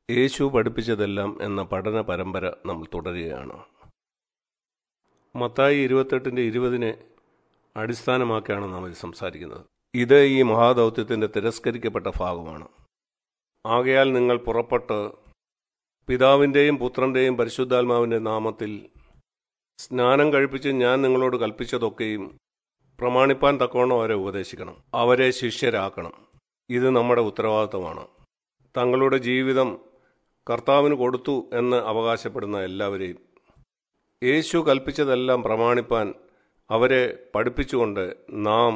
യേശു പഠിപ്പിച്ചതെല്ലാം എന്ന പഠന പരമ്പര നമ്മൾ തുടരുകയാണ് മത്തായി ഇരുപത്തെട്ടിൻ്റെ ഇരുപതിനെ അടിസ്ഥാനമാക്കിയാണ് നാം ഇത് സംസാരിക്കുന്നത് ഇത് ഈ മഹാദൗത്യത്തിൻ്റെ തിരസ്കരിക്കപ്പെട്ട ഭാഗമാണ് ആകയാൽ നിങ്ങൾ പുറപ്പെട്ട് പിതാവിൻ്റെയും പുത്രൻ്റെയും പരിശുദ്ധാത്മാവിൻ്റെ നാമത്തിൽ സ്നാനം കഴിപ്പിച്ച് ഞാൻ നിങ്ങളോട് കൽപ്പിച്ചതൊക്കെയും പ്രമാണിപ്പാൻ തക്കവണ്ണം അവരെ ഉപദേശിക്കണം അവരെ ശിഷ്യരാക്കണം ഇത് നമ്മുടെ ഉത്തരവാദിത്തമാണ് തങ്ങളുടെ ജീവിതം കർത്താവിന് കൊടുത്തു എന്ന് അവകാശപ്പെടുന്ന എല്ലാവരെയും യേശു കൽപ്പിച്ചതെല്ലാം പ്രമാണിപ്പാൻ അവരെ പഠിപ്പിച്ചുകൊണ്ട് നാം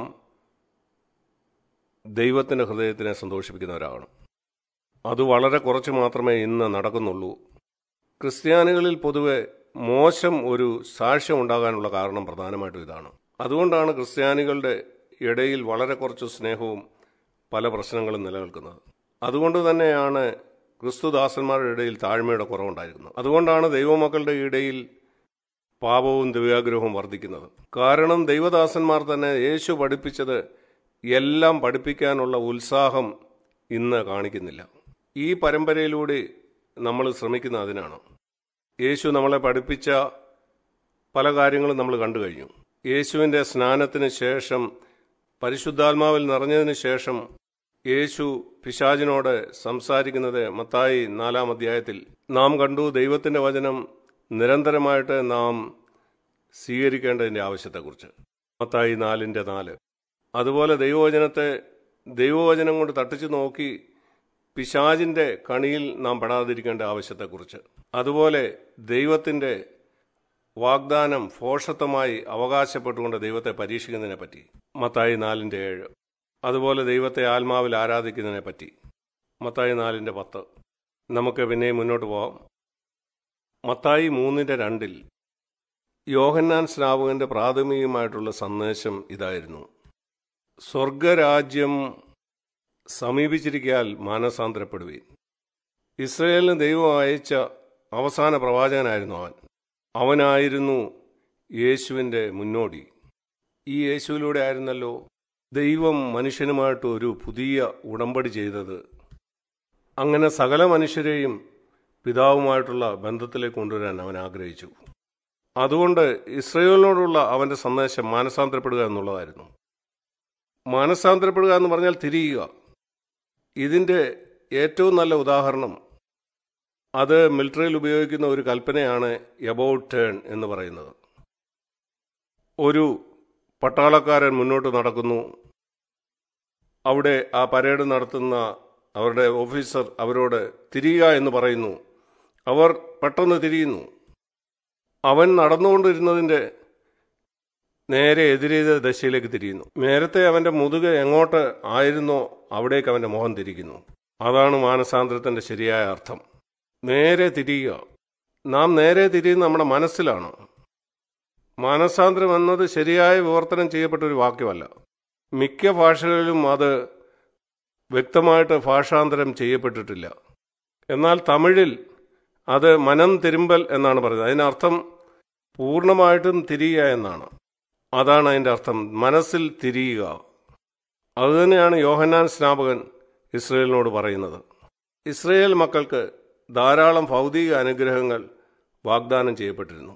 ദൈവത്തിൻ്റെ ഹൃദയത്തിനെ സന്തോഷിപ്പിക്കുന്നവരാകണം അത് വളരെ കുറച്ച് മാത്രമേ ഇന്ന് നടക്കുന്നുള്ളൂ ക്രിസ്ത്യാനികളിൽ പൊതുവെ മോശം ഒരു സാക്ഷ്യം ഉണ്ടാകാനുള്ള കാരണം പ്രധാനമായിട്ടും ഇതാണ് അതുകൊണ്ടാണ് ക്രിസ്ത്യാനികളുടെ ഇടയിൽ വളരെ കുറച്ച് സ്നേഹവും പല പ്രശ്നങ്ങളും നിലനിൽക്കുന്നത് അതുകൊണ്ട് തന്നെയാണ് ക്രിസ്തുദാസന്മാരുടെ ഇടയിൽ താഴ്മയുടെ കുറവുണ്ടായിരിക്കുന്നത് അതുകൊണ്ടാണ് ദൈവമക്കളുടെ ഇടയിൽ പാപവും ദിവ്യാഗ്രഹവും വർദ്ധിക്കുന്നത് കാരണം ദൈവദാസന്മാർ തന്നെ യേശു പഠിപ്പിച്ചത് എല്ലാം പഠിപ്പിക്കാനുള്ള ഉത്സാഹം ഇന്ന് കാണിക്കുന്നില്ല ഈ പരമ്പരയിലൂടെ നമ്മൾ ശ്രമിക്കുന്ന അതിനാണ് യേശു നമ്മളെ പഠിപ്പിച്ച പല കാര്യങ്ങളും നമ്മൾ കണ്ടു കഴിഞ്ഞു യേശുവിൻ്റെ സ്നാനത്തിന് ശേഷം പരിശുദ്ധാത്മാവിൽ നിറഞ്ഞതിന് ശേഷം യേശു പിശാചിനോട് സംസാരിക്കുന്നത് മത്തായി നാലാം അധ്യായത്തിൽ നാം കണ്ടു ദൈവത്തിൻ്റെ വചനം നിരന്തരമായിട്ട് നാം സ്വീകരിക്കേണ്ടതിൻ്റെ ആവശ്യത്തെക്കുറിച്ച് മത്തായി നാലിൻ്റെ നാല് അതുപോലെ ദൈവവചനത്തെ ദൈവവചനം കൊണ്ട് തട്ടിച്ചു നോക്കി പിശാചിൻ്റെ കണിയിൽ നാം പെടാതിരിക്കേണ്ട ആവശ്യത്തെക്കുറിച്ച് അതുപോലെ ദൈവത്തിൻ്റെ വാഗ്ദാനം ഫോഷത്വമായി അവകാശപ്പെട്ടുകൊണ്ട് ദൈവത്തെ പരീക്ഷിക്കുന്നതിനെ പറ്റി മത്തായി നാലിൻ്റെ ഏഴ് അതുപോലെ ദൈവത്തെ ആത്മാവിൽ ആരാധിക്കുന്നതിനെ പറ്റി മത്തായി നാലിൻ്റെ പത്ത് നമുക്ക് പിന്നെയും മുന്നോട്ട് പോവാം മത്തായി മൂന്നിൻ്റെ രണ്ടിൽ യോഹന്നാൻ സ്നാപകന്റെ പ്രാഥമികമായിട്ടുള്ള സന്ദേശം ഇതായിരുന്നു സ്വർഗരാജ്യം സമീപിച്ചിരിക്കാൽ മാനസാന്തരപ്പെടുവീൻ ഇസ്രയേലിന് ദൈവം അയച്ച അവസാന പ്രവാചകനായിരുന്നു അവൻ അവനായിരുന്നു യേശുവിൻ്റെ മുന്നോടി ഈ യേശുവിലൂടെ ആയിരുന്നല്ലോ ദൈവം മനുഷ്യനുമായിട്ട് ഒരു പുതിയ ഉടമ്പടി ചെയ്തത് അങ്ങനെ സകല മനുഷ്യരെയും പിതാവുമായിട്ടുള്ള ബന്ധത്തിലേക്ക് കൊണ്ടുവരാൻ അവൻ ആഗ്രഹിച്ചു അതുകൊണ്ട് ഇസ്രയേലിനോടുള്ള അവൻ്റെ സന്ദേശം മാനസാന്തരപ്പെടുക എന്നുള്ളതായിരുന്നു മാനസാന്തരപ്പെടുക എന്ന് പറഞ്ഞാൽ തിരിയുക ഇതിൻ്റെ ഏറ്റവും നല്ല ഉദാഹരണം അത് മിലിറ്ററിയിൽ ഉപയോഗിക്കുന്ന ഒരു കൽപ്പനയാണ് എബൌട്ട് ടേൺ എന്ന് പറയുന്നത് ഒരു പട്ടാളക്കാരൻ മുന്നോട്ട് നടക്കുന്നു അവിടെ ആ പരേഡ് നടത്തുന്ന അവരുടെ ഓഫീസർ അവരോട് തിരിയുക എന്ന് പറയുന്നു അവർ പെട്ടെന്ന് തിരിയുന്നു അവൻ നടന്നുകൊണ്ടിരുന്നതിൻ്റെ നേരെ എതിരേത ദശയിലേക്ക് തിരിയുന്നു നേരത്തെ അവൻ്റെ മുതുക എങ്ങോട്ട് ആയിരുന്നോ അവിടേക്ക് അവൻ്റെ മുഖം തിരിക്കുന്നു അതാണ് മാനസാന്തരത്തിൻ്റെ ശരിയായ അർത്ഥം നേരെ തിരിയുക നാം നേരെ തിരിയുന്ന നമ്മുടെ മനസ്സിലാണ് മാനസാന്തരം എന്നത് ശരിയായ വിവർത്തനം ചെയ്യപ്പെട്ട ഒരു വാക്യമല്ല മിക്ക ഭാഷകളിലും അത് വ്യക്തമായിട്ട് ഭാഷാന്തരം ചെയ്യപ്പെട്ടിട്ടില്ല എന്നാൽ തമിഴിൽ അത് മനം തിരുമ്പൽ എന്നാണ് പറയുന്നത് അതിനർത്ഥം പൂർണ്ണമായിട്ടും തിരിയുക എന്നാണ് അതാണ് അതിൻ്റെ അർത്ഥം മനസ്സിൽ തിരിയുക അതുതന്നെയാണ് യോഹന്നാൻ സ്നാപകൻ ഇസ്രയേലിനോട് പറയുന്നത് ഇസ്രയേൽ മക്കൾക്ക് ധാരാളം ഭൗതിക അനുഗ്രഹങ്ങൾ വാഗ്ദാനം ചെയ്യപ്പെട്ടിരുന്നു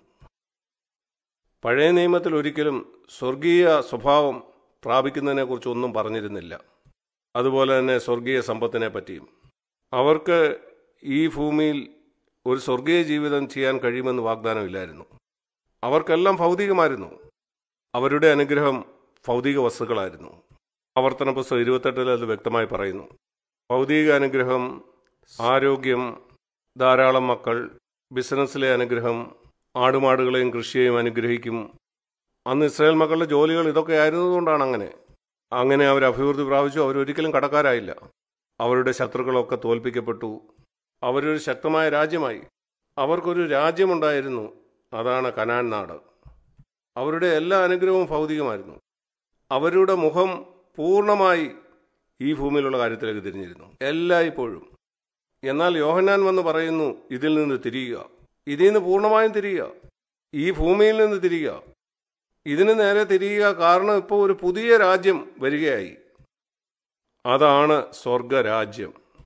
പഴയ നിയമത്തിൽ ഒരിക്കലും സ്വർഗീയ സ്വഭാവം പ്രാപിക്കുന്നതിനെക്കുറിച്ച് ഒന്നും പറഞ്ഞിരുന്നില്ല അതുപോലെ തന്നെ സ്വർഗീയ സമ്പത്തിനെ പറ്റിയും അവർക്ക് ഈ ഭൂമിയിൽ ഒരു സ്വർഗീയ ജീവിതം ചെയ്യാൻ കഴിയുമെന്ന് വാഗ്ദാനമില്ലായിരുന്നു അവർക്കെല്ലാം ഭൗതികമായിരുന്നു അവരുടെ അനുഗ്രഹം ഭൗതിക വസ്തുക്കളായിരുന്നു ആവർത്തന പുസ്തകം ഇരുപത്തെട്ടിൽ അത് വ്യക്തമായി പറയുന്നു ഭൗതിക അനുഗ്രഹം ആരോഗ്യം ധാരാളം മക്കൾ ബിസിനസ്സിലെ അനുഗ്രഹം ആടുമാടുകളെയും കൃഷിയെയും അനുഗ്രഹിക്കും അന്ന് ഇസ്രായേൽ മക്കളുടെ ജോലികൾ ഇതൊക്കെ ആയിരുന്നതുകൊണ്ടാണ് അങ്ങനെ അങ്ങനെ അവർ അഭിവൃദ്ധി പ്രാപിച്ചു അവരൊരിക്കലും കടക്കാരായില്ല അവരുടെ ശത്രുക്കളൊക്കെ തോൽപ്പിക്കപ്പെട്ടു അവരൊരു ശക്തമായ രാജ്യമായി അവർക്കൊരു രാജ്യമുണ്ടായിരുന്നു അതാണ് കനാൻ നാട് അവരുടെ എല്ലാ അനുഗ്രഹവും ഭൗതികമായിരുന്നു അവരുടെ മുഖം പൂർണ്ണമായി ഈ ഭൂമിയിലുള്ള കാര്യത്തിലേക്ക് തിരിഞ്ഞിരുന്നു എല്ലായ്പ്പോഴും എന്നാൽ യോഹന്നാൻ വന്ന് പറയുന്നു ഇതിൽ നിന്ന് തിരിയുക ഇതിൽ നിന്ന് പൂർണ്ണമായും തിരിയുക ഈ ഭൂമിയിൽ നിന്ന് തിരിയുക ഇതിന് നേരെ തിരിയുക കാരണം ഇപ്പോൾ ഒരു പുതിയ രാജ്യം വരികയായി അതാണ് സ്വർഗരാജ്യം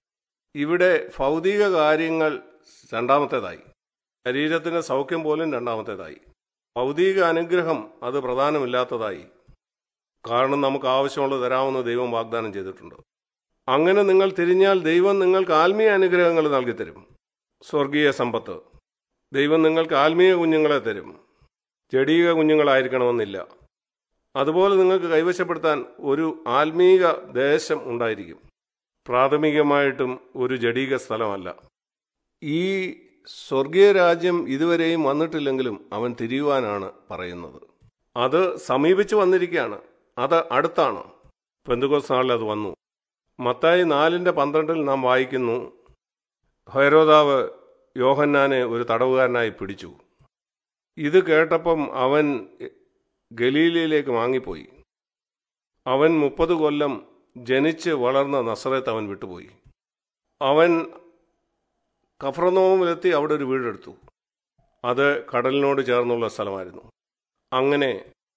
ഇവിടെ ഭൗതിക കാര്യങ്ങൾ രണ്ടാമത്തേതായി ശരീരത്തിന്റെ സൗഖ്യം പോലും രണ്ടാമത്തേതായി ഭൗതിക അനുഗ്രഹം അത് പ്രധാനമില്ലാത്തതായി കാരണം നമുക്ക് ആവശ്യമുള്ളത് തരാമെന്ന് ദൈവം വാഗ്ദാനം ചെയ്തിട്ടുണ്ട് അങ്ങനെ നിങ്ങൾ തിരിഞ്ഞാൽ ദൈവം നിങ്ങൾക്ക് ആത്മീയ അനുഗ്രഹങ്ങൾ നൽകി തരും സ്വർഗീയ സമ്പത്ത് ദൈവം നിങ്ങൾക്ക് ആത്മീയ കുഞ്ഞുങ്ങളെ തരും ജടീക കുഞ്ഞുങ്ങളായിരിക്കണമെന്നില്ല അതുപോലെ നിങ്ങൾക്ക് കൈവശപ്പെടുത്താൻ ഒരു ആത്മീക ദേശം ഉണ്ടായിരിക്കും പ്രാഥമികമായിട്ടും ഒരു ജടീക സ്ഥലമല്ല ഈ സ്വർഗീയ രാജ്യം ഇതുവരെയും വന്നിട്ടില്ലെങ്കിലും അവൻ തിരിയുവാനാണ് പറയുന്നത് അത് സമീപിച്ചു വന്നിരിക്കുകയാണ് അത് അടുത്താണ് പെന്തുകോസ് നാളിൽ അത് വന്നു മത്തായി നാലിൻ്റെ പന്ത്രണ്ടിൽ നാം വായിക്കുന്നു ഹൈരോദാവ് യോഹന്നാനെ ഒരു തടവുകാരനായി പിടിച്ചു ഇത് കേട്ടപ്പം അവൻ ഗലീലയിലേക്ക് വാങ്ങിപ്പോയി അവൻ മുപ്പത് കൊല്ലം ജനിച്ച് വളർന്ന നസറത്ത് അവൻ വിട്ടുപോയി അവൻ കഫ്രനോമിലെത്തി അവിടെ ഒരു വീടെടുത്തു അത് കടലിനോട് ചേർന്നുള്ള സ്ഥലമായിരുന്നു അങ്ങനെ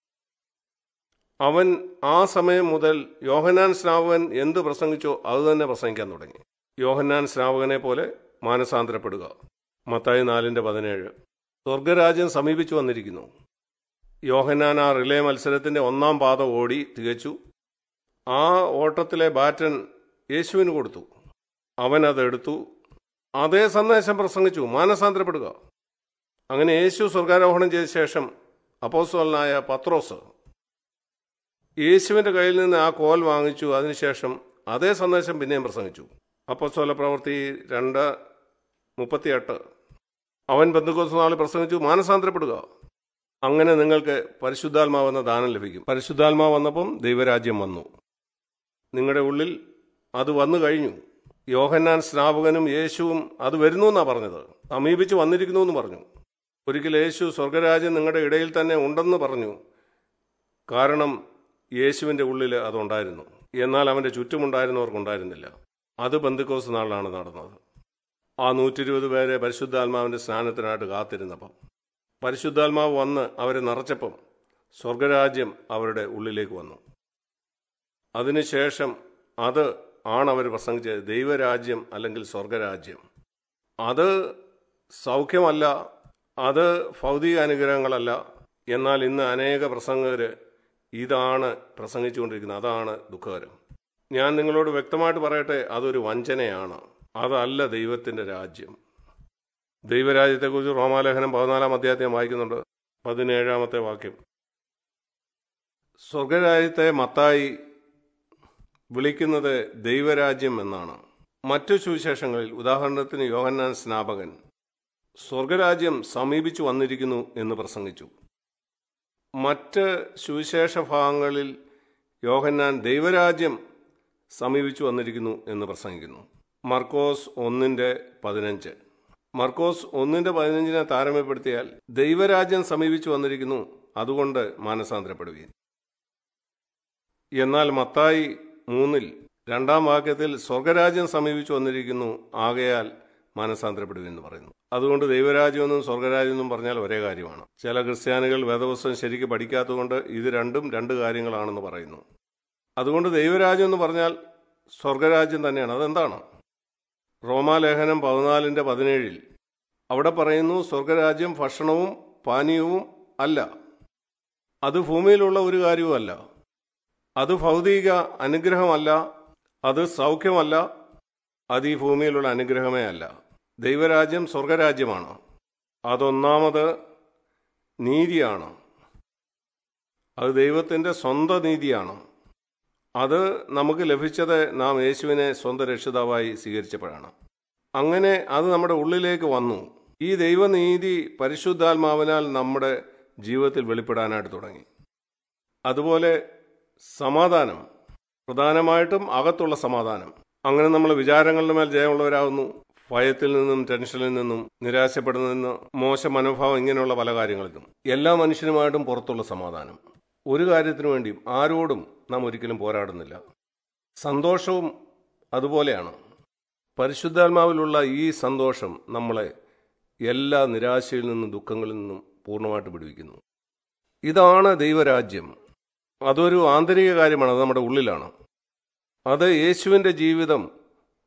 അവൻ ആ സമയം മുതൽ യോഹന്നാൻ സ്നാവകൻ എന്ത് പ്രസംഗിച്ചോ അത് തന്നെ പ്രസംഗിക്കാൻ തുടങ്ങി യോഹന്നാൻ സ്നാവകനെ പോലെ മാനസാന്തരപ്പെടുക മത്തായി നാലിൻ്റെ പതിനേഴ് സ്വർഗരാജ്യം സമീപിച്ചു വന്നിരിക്കുന്നു യോഹന്നാൻ ആ റിലേ മത്സരത്തിൻ്റെ ഒന്നാം പാത ഓടി തികച്ചു ആ ഓട്ടത്തിലെ ബാറ്റൻ യേശുവിന് കൊടുത്തു അവൻ അതെടുത്തു അതേ സന്ദേശം പ്രസംഗിച്ചു മാനസാന്തരപ്പെടുക അങ്ങനെ യേശു സ്വർഗാരോഹണം ചെയ്ത ശേഷം അപ്പോസ്തലനായ പത്രോസ് യേശുവിൻ്റെ കയ്യിൽ നിന്ന് ആ കോൽ വാങ്ങിച്ചു അതിനുശേഷം അതേ സന്ദേശം പിന്നെയും പ്രസംഗിച്ചു അപ്പോസ്തല പ്രവൃത്തി രണ്ട് മുപ്പത്തിയെട്ട് അവൻ ബന്ധുക്കോസ് നാളിൽ പ്രസംഗിച്ചു മാനസാന്തരപ്പെടുക അങ്ങനെ നിങ്ങൾക്ക് പരിശുദ്ധാത്മാവെന്ന ദാനം ലഭിക്കും പരിശുദ്ധാത്മാവ് വന്നപ്പം ദൈവരാജ്യം വന്നു നിങ്ങളുടെ ഉള്ളിൽ അത് വന്നു കഴിഞ്ഞു യോഹന്നാൻ സ്നാപകനും യേശുവും അത് വരുന്നു എന്നാണ് പറഞ്ഞത് സമീപിച്ച് വന്നിരിക്കുന്നു എന്ന് പറഞ്ഞു ഒരിക്കൽ യേശു സ്വർഗരാജ്യം നിങ്ങളുടെ ഇടയിൽ തന്നെ ഉണ്ടെന്ന് പറഞ്ഞു കാരണം യേശുവിൻ്റെ ഉള്ളിൽ അതുണ്ടായിരുന്നു എന്നാൽ അവൻ്റെ ചുറ്റുമുണ്ടായിരുന്നവർക്കുണ്ടായിരുന്നില്ല അത് ബന്ധുക്കോസ് നാളിലാണ് നടന്നത് ആ നൂറ്റി ഇരുപത് പേരെ പരിശുദ്ധാത്മാവിൻ്റെ സ്നാനത്തിനായിട്ട് കാത്തിരുന്നപ്പം പരിശുദ്ധാത്മാവ് വന്ന് അവരെ നിറച്ചപ്പം സ്വർഗരാജ്യം അവരുടെ ഉള്ളിലേക്ക് വന്നു അതിനുശേഷം അത് ആണ് അവർ പ്രസംഗിച്ചത് ദൈവരാജ്യം അല്ലെങ്കിൽ സ്വർഗരാജ്യം അത് സൗഖ്യമല്ല അത് ഭൗതിക അനുഗ്രഹങ്ങളല്ല എന്നാൽ ഇന്ന് അനേക പ്രസംഗകർ ഇതാണ് പ്രസംഗിച്ചുകൊണ്ടിരിക്കുന്നത് അതാണ് ദുഃഖകരം ഞാൻ നിങ്ങളോട് വ്യക്തമായിട്ട് പറയട്ടെ അതൊരു വഞ്ചനയാണ് അതല്ല ദൈവത്തിൻ്റെ രാജ്യം ദൈവരാജ്യത്തെക്കുറിച്ച് റോമാലേഖനം പതിനാലാം അധ്യായത്തെ വായിക്കുന്നുണ്ട് പതിനേഴാമത്തെ വാക്യം സ്വർഗരാജ്യത്തെ മത്തായി വിളിക്കുന്നത് ദൈവരാജ്യം എന്നാണ് മറ്റു സുവിശേഷങ്ങളിൽ ഉദാഹരണത്തിന് യോഹന്നാൻ സ്നാപകൻ സ്വർഗരാജ്യം സമീപിച്ചു വന്നിരിക്കുന്നു എന്ന് പ്രസംഗിച്ചു മറ്റ് സുവിശേഷ ഭാഗങ്ങളിൽ യോഹന്നാൻ ദൈവരാജ്യം സമീപിച്ചു വന്നിരിക്കുന്നു എന്ന് പ്രസംഗിക്കുന്നു മർക്കോസ് ഒന്നിൻ്റെ പതിനഞ്ച് മർക്കോസ് ഒന്നിൻ്റെ പതിനഞ്ചിനെ താരതമ്യപ്പെടുത്തിയാൽ ദൈവരാജ്യം സമീപിച്ചു വന്നിരിക്കുന്നു അതുകൊണ്ട് മാനസാന്തരപ്പെടുകയും എന്നാൽ മത്തായി മൂന്നിൽ രണ്ടാം വാക്യത്തിൽ സ്വർഗരാജ്യം സമീപിച്ചു വന്നിരിക്കുന്നു ആകയാൽ മാനസാന്തരപ്പെടുകയെന്ന് പറയുന്നു അതുകൊണ്ട് ദൈവരാജ്യമെന്നും സ്വർഗരാജ്യമെന്നും പറഞ്ഞാൽ ഒരേ കാര്യമാണ് ചില ക്രിസ്ത്യാനികൾ വേദപുസ്തകം ശരിക്കും പഠിക്കാത്തതുകൊണ്ട് ഇത് രണ്ടും രണ്ട് കാര്യങ്ങളാണെന്ന് പറയുന്നു അതുകൊണ്ട് ദൈവരാജ്യം എന്ന് പറഞ്ഞാൽ സ്വർഗരാജ്യം തന്നെയാണ് അതെന്താണ് റോമാലേഖനം പതിനാലിൻ്റെ പതിനേഴിൽ അവിടെ പറയുന്നു സ്വർഗരാജ്യം ഭക്ഷണവും പാനീയവും അല്ല അത് ഭൂമിയിലുള്ള ഒരു കാര്യവുമല്ല അത് ഭൗതിക അനുഗ്രഹമല്ല അത് സൗഖ്യമല്ല അത് ഈ ഭൂമിയിലുള്ള അനുഗ്രഹമേ അല്ല ദൈവരാജ്യം സ്വർഗരാജ്യമാണ് അതൊന്നാമത് നീതിയാണ് അത് ദൈവത്തിൻ്റെ സ്വന്തം നീതിയാണ് അത് നമുക്ക് ലഭിച്ചത് നാം യേശുവിനെ സ്വന്തം രക്ഷിതാവായി സ്വീകരിച്ചപ്പോഴാണ് അങ്ങനെ അത് നമ്മുടെ ഉള്ളിലേക്ക് വന്നു ഈ ദൈവനീതി പരിശുദ്ധാത്മാവിനാൽ നമ്മുടെ ജീവിതത്തിൽ വെളിപ്പെടാനായിട്ട് തുടങ്ങി അതുപോലെ സമാധാനം പ്രധാനമായിട്ടും അകത്തുള്ള സമാധാനം അങ്ങനെ നമ്മൾ വിചാരങ്ങളുടെ മേൽ ജയമുള്ളവരാകുന്നു ഭയത്തിൽ നിന്നും ടെൻഷനിൽ നിന്നും നിരാശപ്പെടുന്നതിൽ നിന്ന് മോശം മനോഭാവം ഇങ്ങനെയുള്ള പല കാര്യങ്ങളിലും എല്ലാ മനുഷ്യനുമായിട്ടും പുറത്തുള്ള സമാധാനം ഒരു കാര്യത്തിനു വേണ്ടിയും ആരോടും നാം ഒരിക്കലും പോരാടുന്നില്ല സന്തോഷവും അതുപോലെയാണ് പരിശുദ്ധാത്മാവിലുള്ള ഈ സന്തോഷം നമ്മളെ എല്ലാ നിരാശയിൽ നിന്നും ദുഃഖങ്ങളിൽ നിന്നും പൂർണ്ണമായിട്ട് പിടിവിക്കുന്നു ഇതാണ് ദൈവരാജ്യം അതൊരു ആന്തരിക കാര്യമാണ് അത് നമ്മുടെ ഉള്ളിലാണ് അത് യേശുവിൻ്റെ ജീവിതം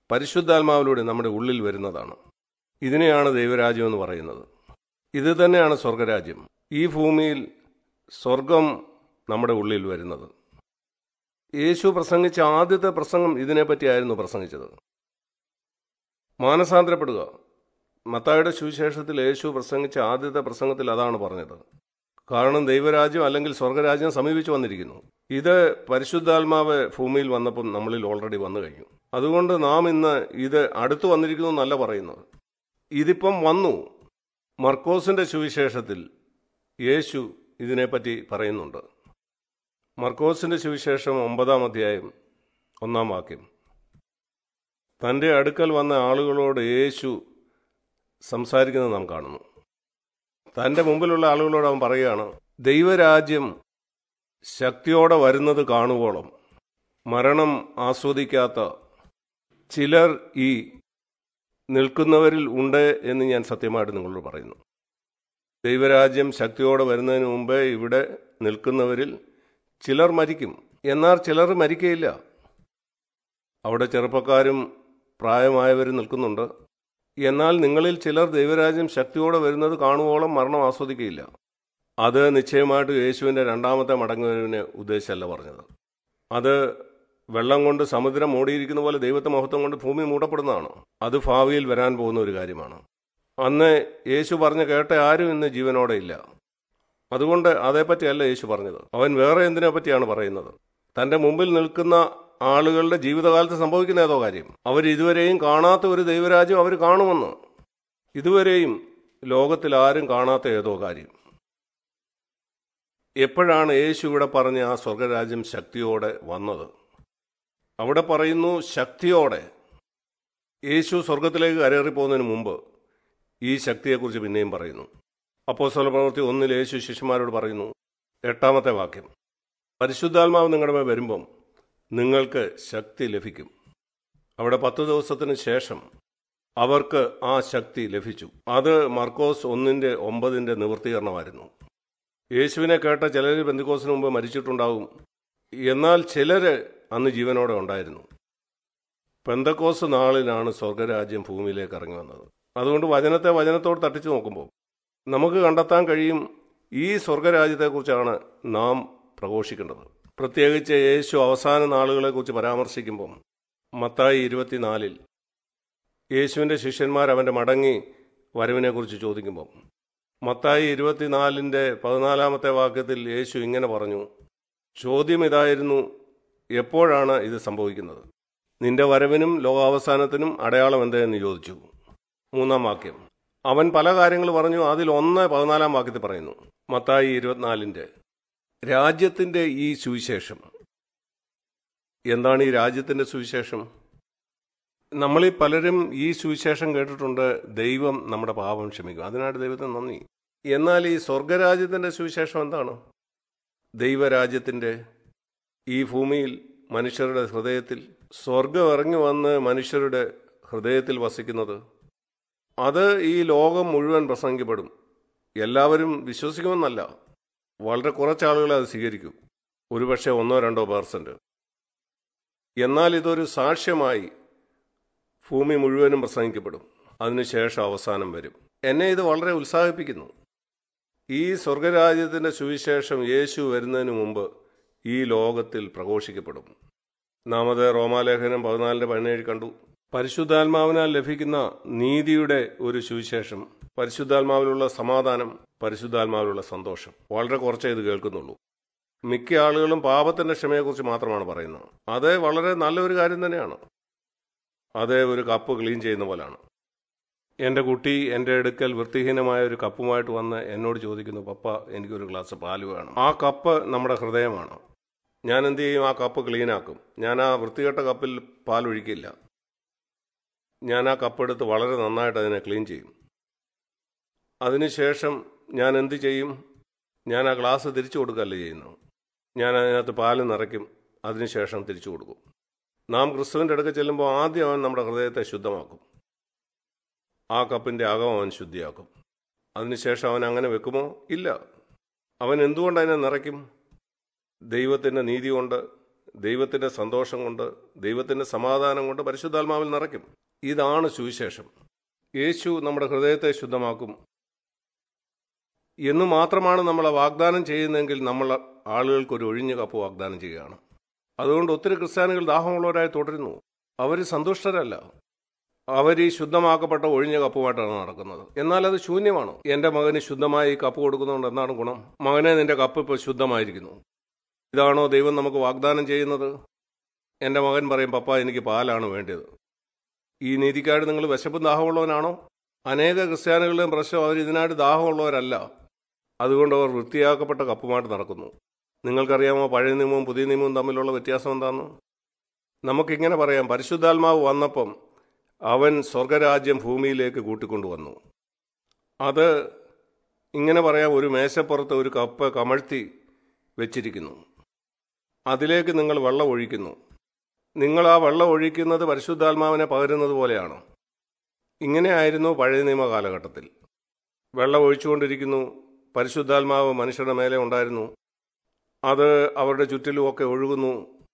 പരിശുദ്ധാത്മാവിലൂടെ നമ്മുടെ ഉള്ളിൽ വരുന്നതാണ് ഇതിനെയാണ് ദൈവരാജ്യം എന്ന് പറയുന്നത് ഇത് തന്നെയാണ് സ്വർഗരാജ്യം ഈ ഭൂമിയിൽ സ്വർഗം നമ്മുടെ ഉള്ളിൽ വരുന്നത് യേശു പ്രസംഗിച്ച ആദ്യത്തെ പ്രസംഗം ഇതിനെപ്പറ്റിയായിരുന്നു പ്രസംഗിച്ചത് മാനസാന്തരപ്പെടുക മത്തായുടെ സുവിശേഷത്തിൽ യേശു പ്രസംഗിച്ച ആദ്യത്തെ പ്രസംഗത്തിൽ അതാണ് പറഞ്ഞത് കാരണം ദൈവരാജ്യം അല്ലെങ്കിൽ സ്വർഗരാജ്യം സമീപിച്ചു വന്നിരിക്കുന്നു ഇത് പരിശുദ്ധാത്മാവ് ഭൂമിയിൽ വന്നപ്പം നമ്മളിൽ ഓൾറെഡി വന്നു കഴിഞ്ഞു അതുകൊണ്ട് നാം ഇന്ന് ഇത് അടുത്തു വന്നിരിക്കുന്നു എന്നല്ല പറയുന്നത് ഇതിപ്പം വന്നു മർക്കോസിന്റെ സുവിശേഷത്തിൽ യേശു ഇതിനെപ്പറ്റി പറയുന്നുണ്ട് മർക്കോസിന്റെ സുവിശേഷം ഒമ്പതാം അധ്യായം ഒന്നാം വാക്യം തൻ്റെ അടുക്കൽ വന്ന ആളുകളോട് യേശു സംസാരിക്കുന്നത് നാം കാണുന്നു തൻ്റെ മുമ്പിലുള്ള ആളുകളോട് അവൻ പറയുകയാണ് ദൈവരാജ്യം ശക്തിയോടെ വരുന്നത് കാണുവോളം മരണം ആസ്വദിക്കാത്ത ചിലർ ഈ നിൽക്കുന്നവരിൽ ഉണ്ട് എന്ന് ഞാൻ സത്യമായിട്ട് നിങ്ങളോട് പറയുന്നു ദൈവരാജ്യം ശക്തിയോടെ വരുന്നതിന് മുമ്പേ ഇവിടെ നിൽക്കുന്നവരിൽ ചിലർ മരിക്കും എന്നാൽ ചിലർ മരിക്കയില്ല അവിടെ ചെറുപ്പക്കാരും പ്രായമായവരും നിൽക്കുന്നുണ്ട് എന്നാൽ നിങ്ങളിൽ ചിലർ ദൈവരാജ്യം ശക്തിയോടെ വരുന്നത് കാണുവോളം മരണം ആസ്വദിക്കുകയില്ല അത് നിശ്ചയമായിട്ട് യേശുവിൻ്റെ രണ്ടാമത്തെ മടങ്ങുവരവിനെ ഉദ്ദേശിച്ചല്ല പറഞ്ഞത് അത് വെള്ളം കൊണ്ട് സമുദ്രം മൂടിയിരിക്കുന്ന പോലെ ദൈവത്തെ മഹത്വം കൊണ്ട് ഭൂമി മൂടപ്പെടുന്നതാണ് അത് ഭാവിയിൽ വരാൻ പോകുന്ന ഒരു കാര്യമാണ് അന്ന് യേശു പറഞ്ഞ് കേട്ട ആരും ഇന്ന് ജീവനോടെ ഇല്ല അതുകൊണ്ട് അതേപ്പറ്റിയല്ല യേശു പറഞ്ഞത് അവൻ വേറെ എന്തിനെ പറ്റിയാണ് പറയുന്നത് തന്റെ മുമ്പിൽ നിൽക്കുന്ന ആളുകളുടെ ജീവിതകാലത്ത് സംഭവിക്കുന്ന ഏതോ കാര്യം അവർ ഇതുവരെയും കാണാത്ത ഒരു ദൈവരാജ്യം അവർ കാണുമെന്ന് ഇതുവരെയും ലോകത്തിൽ ആരും കാണാത്ത ഏതോ കാര്യം എപ്പോഴാണ് യേശു ഇവിടെ പറഞ്ഞ ആ സ്വർഗരാജ്യം ശക്തിയോടെ വന്നത് അവിടെ പറയുന്നു ശക്തിയോടെ യേശു സ്വർഗത്തിലേക്ക് കരേറി പോകുന്നതിന് മുമ്പ് ഈ ശക്തിയെക്കുറിച്ച് പിന്നെയും പറയുന്നു അപ്പോൾ പ്രവൃത്തി ഒന്നിൽ യേശു ശിഷ്യന്മാരോട് പറയുന്നു എട്ടാമത്തെ വാക്യം പരിശുദ്ധാത്മാവ് നിങ്ങളുടെ മേൽ വരുമ്പം നിങ്ങൾക്ക് ശക്തി ലഭിക്കും അവിടെ പത്ത് ദിവസത്തിന് ശേഷം അവർക്ക് ആ ശക്തി ലഭിച്ചു അത് മർക്കോസ് ഒന്നിന്റെ ഒമ്പതിന്റെ നിവൃത്തീകരണമായിരുന്നു യേശുവിനെ കേട്ട ചിലർ ബന്ധുക്കോസിന് മുമ്പ് മരിച്ചിട്ടുണ്ടാവും എന്നാൽ ചിലര് അന്ന് ജീവനോടെ ഉണ്ടായിരുന്നു പെന്തക്കോസ് നാളിലാണ് സ്വർഗരാജ്യം ഭൂമിയിലേക്ക് ഇറങ്ങി വന്നത് അതുകൊണ്ട് വചനത്തെ വചനത്തോട് തട്ടിച്ചു നോക്കുമ്പോൾ നമുക്ക് കണ്ടെത്താൻ കഴിയും ഈ സ്വർഗരാജ്യത്തെക്കുറിച്ചാണ് നാം പ്രഘോഷിക്കേണ്ടത് പ്രത്യേകിച്ച് യേശു അവസാന നാളുകളെക്കുറിച്ച് പരാമർശിക്കുമ്പം മത്തായി ഇരുപത്തിനാലിൽ യേശുവിൻ്റെ ശിഷ്യന്മാർ അവൻ്റെ മടങ്ങി വരവിനെക്കുറിച്ച് ചോദിക്കുമ്പം മത്തായി ഇരുപത്തിനാലിൻ്റെ പതിനാലാമത്തെ വാക്യത്തിൽ യേശു ഇങ്ങനെ പറഞ്ഞു ചോദ്യം ഇതായിരുന്നു എപ്പോഴാണ് ഇത് സംഭവിക്കുന്നത് നിന്റെ വരവിനും ലോകാവസാനത്തിനും അടയാളം എന്തെന്ന് ചോദിച്ചു മൂന്നാം വാക്യം അവൻ പല കാര്യങ്ങൾ പറഞ്ഞു അതിൽ ഒന്ന് പതിനാലാം വാക്യത്തിൽ പറയുന്നു മത്തായി ഇരുപത്തിനാലിൻ്റെ രാജ്യത്തിൻ്റെ ഈ സുവിശേഷം എന്താണ് ഈ രാജ്യത്തിൻ്റെ സുവിശേഷം നമ്മളിൽ പലരും ഈ സുവിശേഷം കേട്ടിട്ടുണ്ട് ദൈവം നമ്മുടെ പാപം ക്ഷമിക്കും അതിനായിട്ട് ദൈവത്തിന് നന്ദി എന്നാൽ ഈ സ്വർഗരാജ്യത്തിൻ്റെ സുവിശേഷം എന്താണ് ദൈവരാജ്യത്തിൻ്റെ ഈ ഭൂമിയിൽ മനുഷ്യരുടെ ഹൃദയത്തിൽ സ്വർഗം ഇറങ്ങി വന്ന് മനുഷ്യരുടെ ഹൃദയത്തിൽ വസിക്കുന്നത് അത് ഈ ലോകം മുഴുവൻ പ്രസംഗിക്കപ്പെടും എല്ലാവരും വിശ്വസിക്കുമെന്നല്ല വളരെ കുറച്ച് ആളുകളെ അത് സ്വീകരിക്കും ഒരുപക്ഷെ ഒന്നോ രണ്ടോ പേർസെന്റ് എന്നാൽ ഇതൊരു സാക്ഷ്യമായി ഭൂമി മുഴുവനും പ്രസംഗിക്കപ്പെടും അതിനുശേഷം അവസാനം വരും എന്നെ ഇത് വളരെ ഉത്സാഹിപ്പിക്കുന്നു ഈ സ്വർഗരാജ്യത്തിന്റെ സുവിശേഷം യേശു വരുന്നതിന് മുമ്പ് ഈ ലോകത്തിൽ പ്രഘോഷിക്കപ്പെടും നാം അത് റോമാലേഖനം പതിനാലിന്റെ പതിനേഴ് കണ്ടു പരിശുദ്ധാത്മാവിനാൽ ലഭിക്കുന്ന നീതിയുടെ ഒരു സുവിശേഷം പരിശുദ്ധാത്മാവിലുള്ള സമാധാനം പരിശുദ്ധാത്മാവിലുള്ള സന്തോഷം വളരെ കുറച്ചേ ഇത് കേൾക്കുന്നുള്ളൂ മിക്ക ആളുകളും പാപത്തിന്റെ ക്ഷമയെക്കുറിച്ച് മാത്രമാണ് പറയുന്നത് അത് വളരെ നല്ലൊരു കാര്യം തന്നെയാണ് അത് ഒരു കപ്പ് ക്ലീൻ ചെയ്യുന്ന പോലാണ് എൻ്റെ കുട്ടി എൻ്റെ അടുക്കൽ വൃത്തിഹീനമായ ഒരു കപ്പുമായിട്ട് വന്ന് എന്നോട് ചോദിക്കുന്നു പപ്പ എനിക്കൊരു ഗ്ലാസ് പാല് വേണം ആ കപ്പ് നമ്മുടെ ഹൃദയമാണ് ഞാൻ എന്ത് ചെയ്യും ആ കപ്പ് ക്ലീനാക്കും ഞാൻ ആ വൃത്തികെട്ട കപ്പിൽ പാൽ ഒഴിക്കില്ല ഞാൻ ആ കപ്പെടുത്ത് വളരെ നന്നായിട്ട് അതിനെ ക്ലീൻ ചെയ്യും അതിനുശേഷം ഞാൻ എന്ത് ചെയ്യും ഞാൻ ആ ഗ്ലാസ് തിരിച്ചു കൊടുക്കുകയല്ല ചെയ്യുന്നു ഞാൻ അതിനകത്ത് പാല് നിറയ്ക്കും അതിനുശേഷം തിരിച്ചു കൊടുക്കും നാം ക്രിസ്തുവിൻ്റെ അടുക്ക ചെല്ലുമ്പോൾ ആദ്യം അവൻ നമ്മുടെ ഹൃദയത്തെ ശുദ്ധമാക്കും ആ കപ്പിൻ്റെ അകം അവൻ ശുദ്ധിയാക്കും അതിനുശേഷം അവൻ അങ്ങനെ വെക്കുമോ ഇല്ല അവൻ എന്തുകൊണ്ട് അതിനെ നിറയ്ക്കും ദൈവത്തിൻ്റെ നീതി കൊണ്ട് ദൈവത്തിൻ്റെ സന്തോഷം കൊണ്ട് ദൈവത്തിൻ്റെ സമാധാനം കൊണ്ട് പരിശുദ്ധാത്മാവിൽ നിറയ്ക്കും ഇതാണ് സുവിശേഷം യേശു നമ്മുടെ ഹൃദയത്തെ ശുദ്ധമാക്കും എന്ന് മാത്രമാണ് നമ്മളെ വാഗ്ദാനം ചെയ്യുന്നതെങ്കിൽ നമ്മൾ ആളുകൾക്ക് ഒരു ഒഴിഞ്ഞ കപ്പ് വാഗ്ദാനം ചെയ്യുകയാണ് അതുകൊണ്ട് ഒത്തിരി ക്രിസ്ത്യാനികൾ ദാഹമുള്ളവരായി തുടരുന്നു അവർ സന്തുഷ്ടരല്ല അവർ ഈ ശുദ്ധമാക്കപ്പെട്ട ഒഴിഞ്ഞ കപ്പുമായിട്ടാണ് നടക്കുന്നത് എന്നാൽ അത് ശൂന്യമാണ് എൻ്റെ മകന് ശുദ്ധമായി ഈ കപ്പ് കൊടുക്കുന്നതുകൊണ്ട് എന്താണ് ഗുണം മകനെ നിന്റെ കപ്പ് ഇപ്പോൾ ശുദ്ധമായിരിക്കുന്നു ഇതാണോ ദൈവം നമുക്ക് വാഗ്ദാനം ചെയ്യുന്നത് എൻ്റെ മകൻ പറയും പപ്പ എനിക്ക് പാലാണ് വേണ്ടത് ഈ നീതിക്കാട് നിങ്ങൾ വിശപ്പും ദാഹമുള്ളവനാണോ അനേക ക്രിസ്ത്യാനികളുടെയും പ്രശ്നം അവർ ഇതിനായിട്ട് ദാഹമുള്ളവരല്ല അതുകൊണ്ട് അവർ വൃത്തിയാക്കപ്പെട്ട കപ്പുമായിട്ട് നടക്കുന്നു നിങ്ങൾക്കറിയാമോ പഴയ നിയമവും പുതിയ നിയമവും തമ്മിലുള്ള വ്യത്യാസം എന്താണെന്ന് നമുക്കിങ്ങനെ പറയാം പരിശുദ്ധാത്മാവ് വന്നപ്പം അവൻ സ്വർഗരാജ്യം ഭൂമിയിലേക്ക് കൂട്ടിക്കൊണ്ടുവന്നു അത് ഇങ്ങനെ പറയാം ഒരു മേശപ്പുറത്ത് ഒരു കപ്പ് കമഴ്ത്തി വെച്ചിരിക്കുന്നു അതിലേക്ക് നിങ്ങൾ വെള്ളം ഒഴിക്കുന്നു നിങ്ങൾ ആ വെള്ളം ഒഴിക്കുന്നത് പരിശുദ്ധാത്മാവിനെ പകരുന്നത് പോലെയാണ് ഇങ്ങനെയായിരുന്നു പഴയ നിയമ കാലഘട്ടത്തിൽ വെള്ളം ഒഴിച്ചുകൊണ്ടിരിക്കുന്നു പരിശുദ്ധാത്മാവ് മനുഷ്യരുടെ മേലെ ഉണ്ടായിരുന്നു അത് അവരുടെ ചുറ്റിലുമൊക്കെ ഒഴുകുന്നു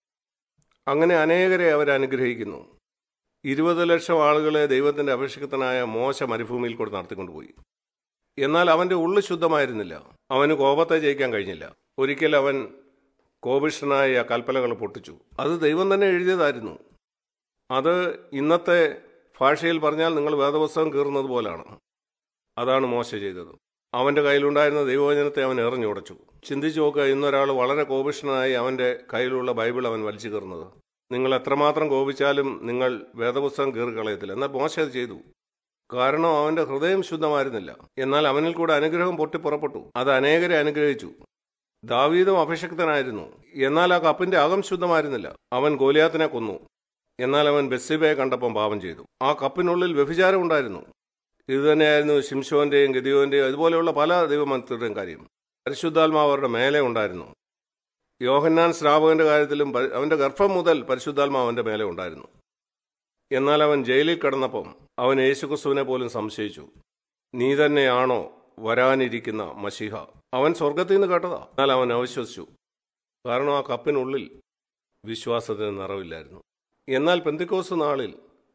അങ്ങനെ അനേകരെ അവർ അനുഗ്രഹിക്കുന്നു ഇരുപത് ലക്ഷം ആളുകളെ ദൈവത്തിൻ്റെ അഭിഷിക്തനായ മോശ മരുഭൂമിയിൽ കൂടെ നടത്തിക്കൊണ്ടുപോയി എന്നാൽ അവൻ്റെ ഉള്ളു ശുദ്ധമായിരുന്നില്ല അവന് കോപത്തെ ജയിക്കാൻ കഴിഞ്ഞില്ല ഒരിക്കൽ അവൻ കോപിഷ്ഠനായ കൽപ്പലകൾ പൊട്ടിച്ചു അത് ദൈവം തന്നെ എഴുതിയതായിരുന്നു അത് ഇന്നത്തെ ഭാഷയിൽ പറഞ്ഞാൽ നിങ്ങൾ വേദപുസ്തകം കീറുന്നത് പോലാണ് അതാണ് മോശ ചെയ്തത് അവൻ്റെ കയ്യിലുണ്ടായിരുന്ന ദൈവവചനത്തെ അവൻ എറിഞ്ഞുടച്ചു ചിന്തിച്ചു നോക്കുക ഇന്നൊരാൾ വളരെ കോപിഷ്ഠനായി അവൻ്റെ കയ്യിലുള്ള ബൈബിൾ അവൻ വലിച്ചു കീറുന്നത് നിങ്ങൾ എത്രമാത്രം കോപിച്ചാലും നിങ്ങൾ വേദപുസ്തകം കീറിക്കളയത്തില്ല എന്നാൽ മോശ അത് ചെയ്തു കാരണം അവൻ്റെ ഹൃദയം ശുദ്ധമായിരുന്നില്ല എന്നാൽ അവനിൽ കൂടെ അനുഗ്രഹം പൊട്ടിപ്പുറപ്പെട്ടു അത് അനേകരെ അനുഗ്രഹിച്ചു ദാവീദും അഭിഷക്തനായിരുന്നു എന്നാൽ ആ കപ്പിന്റെ അകം ശുദ്ധമായിരുന്നില്ല അവൻ ഗോലിയാത്തിനെ കൊന്നു എന്നാൽ അവൻ ബെസ്സിബയെ കണ്ടപ്പം പാപം ചെയ്തു ആ കപ്പിനുള്ളിൽ വ്യഭിചാരം ഉണ്ടായിരുന്നു ഇതുതന്നെയായിരുന്നു ശിംശോന്റെയും ഗതിയോന്റെയും അതുപോലെയുള്ള പല ദൈവമന്ത്രിയുടെയും കാര്യം പരിശുദ്ധാത്മാവ് അവരുടെ മേലെ ഉണ്ടായിരുന്നു യോഹന്നാൻ ശ്രാവകന്റെ കാര്യത്തിലും പ- അവന്റെ ഗർഭം മുതൽ പരിശുദ്ധാത്മാവ് അവന്റെ മേലെ ഉണ്ടായിരുന്നു എന്നാൽ അവൻ ജയിലിൽ കിടന്നപ്പം അവൻ യേശുക്രിസ്തുവിനെ പോലും സംശയിച്ചു നീ തന്നെയാണോ വരാനിരിക്കുന്ന മഷിഹ അവൻ സ്വർഗത്തിൽ നിന്ന് കേട്ടതാ എന്നാൽ അവൻ അവിശ്വസിച്ചു കാരണം ആ കപ്പിനുള്ളിൽ വിശ്വാസത്തിന് നിറവില്ലായിരുന്നു എന്നാൽ പെന്തിക്കോസ് നാളിൽ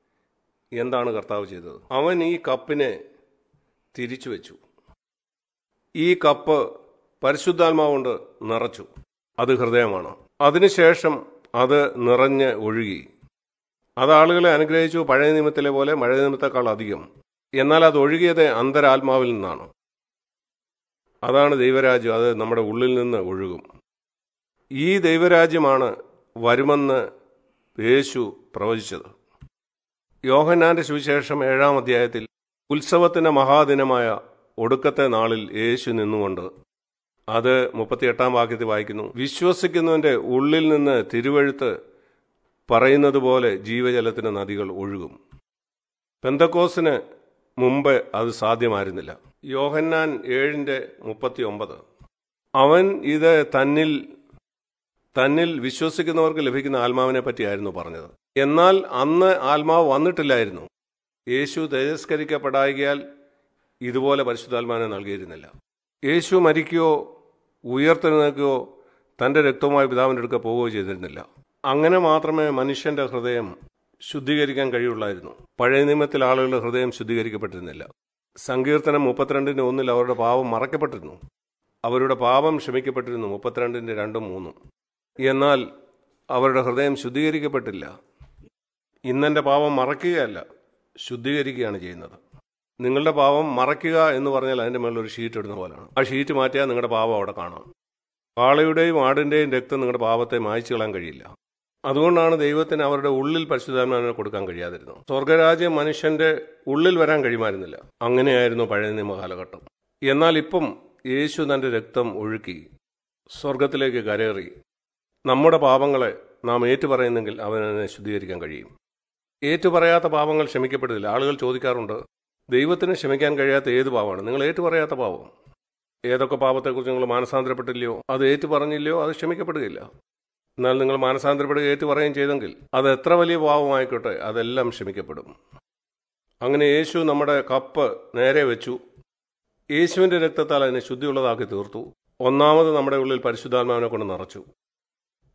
എന്താണ് കർത്താവ് ചെയ്തത് അവൻ ഈ കപ്പിനെ തിരിച്ചു വെച്ചു ഈ കപ്പ് പരിശുദ്ധാത്മാവുകൊണ്ട് നിറച്ചു അത് ഹൃദയമാണ് അതിനുശേഷം അത് നിറഞ്ഞ് ഒഴുകി അത് ആളുകളെ അനുഗ്രഹിച്ചു പഴയ നിയമത്തിലെ പോലെ മഴ നിയമത്തെക്കാൾ അധികം എന്നാൽ അത് ഒഴുകിയത് അന്തരാത്മാവിൽ നിന്നാണ് അതാണ് ദൈവരാജ്യം അത് നമ്മുടെ ഉള്ളിൽ നിന്ന് ഒഴുകും ഈ ദൈവരാജ്യമാണ് വരുമെന്ന് യേശു പ്രവചിച്ചത് യോഹന്നാന്റെ സുവിശേഷം ഏഴാം അധ്യായത്തിൽ ഉത്സവത്തിന്റെ മഹാദിനമായ ഒടുക്കത്തെ നാളിൽ യേശു നിന്നുകൊണ്ട് അത് മുപ്പത്തിയെട്ടാം വാക്യത്തിൽ വായിക്കുന്നു വിശ്വസിക്കുന്നവന്റെ ഉള്ളിൽ നിന്ന് തിരുവഴുത്ത് പറയുന്നത് പോലെ ജീവജലത്തിന് നദികൾ ഒഴുകും പെന്തക്കോസിന് മുമ്പ് അത് സാധ്യമായിരുന്നില്ല യോഹന്നാൻ ഏഴിന്റെ മുപ്പത്തി ഒമ്പത് അവൻ ഇത് തന്നിൽ തന്നിൽ വിശ്വസിക്കുന്നവർക്ക് ലഭിക്കുന്ന ആത്മാവിനെ പറ്റിയായിരുന്നു പറഞ്ഞത് എന്നാൽ അന്ന് ആത്മാവ് വന്നിട്ടില്ലായിരുന്നു യേശു തേജസ്കരിക്കപ്പെടായികയാൽ ഇതുപോലെ പരിശുദ്ധാത്മാവിനെ നൽകിയിരുന്നില്ല യേശു മരിക്കുകയോ ഉയർത്തെഴുന്നേൽക്കുകയോ തന്റെ രക്തവുമായി പിതാവിൻ്റെ അടുക്ക പോവുകയോ ചെയ്തിരുന്നില്ല അങ്ങനെ മാത്രമേ മനുഷ്യന്റെ ഹൃദയം ശുദ്ധീകരിക്കാൻ കഴിയുള്ളായിരുന്നു പഴയ നിയമത്തിൽ ആളുകളുടെ ഹൃദയം ശുദ്ധീകരിക്കപ്പെട്ടിരുന്നില്ല സങ്കീർത്തനം മുപ്പത്തിരണ്ടിന്റെ ഒന്നിൽ അവരുടെ പാപം മറക്കപ്പെട്ടിരുന്നു അവരുടെ പാപം ക്ഷമിക്കപ്പെട്ടിരുന്നു മുപ്പത്തിരണ്ടിന്റെ രണ്ടും മൂന്നും എന്നാൽ അവരുടെ ഹൃദയം ശുദ്ധീകരിക്കപ്പെട്ടില്ല ഇന്നെന്റെ പാപം മറക്കുകയല്ല ശുദ്ധീകരിക്കുകയാണ് ചെയ്യുന്നത് നിങ്ങളുടെ പാപം മറയ്ക്കുക എന്ന് പറഞ്ഞാൽ അതിന്റെ മുകളിൽ ഒരു ഷീറ്റ് ഇടുന്ന പോലെയാണ് ആ ഷീറ്റ് മാറ്റിയാൽ നിങ്ങളുടെ പാപം അവിടെ കാണാം കാളയുടെയും ആടിന്റെയും രക്തം നിങ്ങളുടെ പാപത്തെ മായ്ച്ചു കളയാൻ കഴിയില്ല അതുകൊണ്ടാണ് ദൈവത്തിന് അവരുടെ ഉള്ളിൽ പരിശുദ്ധാത്മാവിനെ കൊടുക്കാൻ കഴിയാതിരുന്നത് സ്വർഗരാജ്യം മനുഷ്യന്റെ ഉള്ളിൽ വരാൻ കഴിയുമായിരുന്നില്ല അങ്ങനെയായിരുന്നു പഴയ നിയമ കാലഘട്ടം എന്നാൽ ഇപ്പം യേശു തന്റെ രക്തം ഒഴുക്കി സ്വർഗത്തിലേക്ക് കരേറി നമ്മുടെ പാപങ്ങളെ നാം ഏറ്റുപറയുന്നെങ്കിൽ അവനെ ശുദ്ധീകരിക്കാൻ കഴിയും ഏറ്റുപറയാത്ത പാപങ്ങൾ ക്ഷമിക്കപ്പെടുന്നില്ല ആളുകൾ ചോദിക്കാറുണ്ട് ദൈവത്തിന് ക്ഷമിക്കാൻ കഴിയാത്ത ഏത് പാവമാണ് നിങ്ങൾ ഏറ്റുപറയാത്ത പാവം ഏതൊക്കെ പാപത്തെക്കുറിച്ച് നിങ്ങൾ മാനസാന്തരപ്പെട്ടില്ലയോ അത് ഏറ്റു പറഞ്ഞില്ലയോ അത് ക്ഷമിക്കപ്പെടുകയില്ല എന്നാൽ നിങ്ങൾ മാനസാന്തരപ്പെടുക ഏറ്റു പറയുകയും ചെയ്തെങ്കിൽ അത് എത്ര വലിയ പാവമായിക്കോട്ടെ അതെല്ലാം ക്ഷമിക്കപ്പെടും അങ്ങനെ യേശു നമ്മുടെ കപ്പ് നേരെ വെച്ചു യേശുവിന്റെ രക്തത്താൽ അതിനെ ശുദ്ധിയുള്ളതാക്കി തീർത്തു ഒന്നാമത് നമ്മുടെ ഉള്ളിൽ പരിശുദ്ധാത്മാവിനെ കൊണ്ട് നിറച്ചു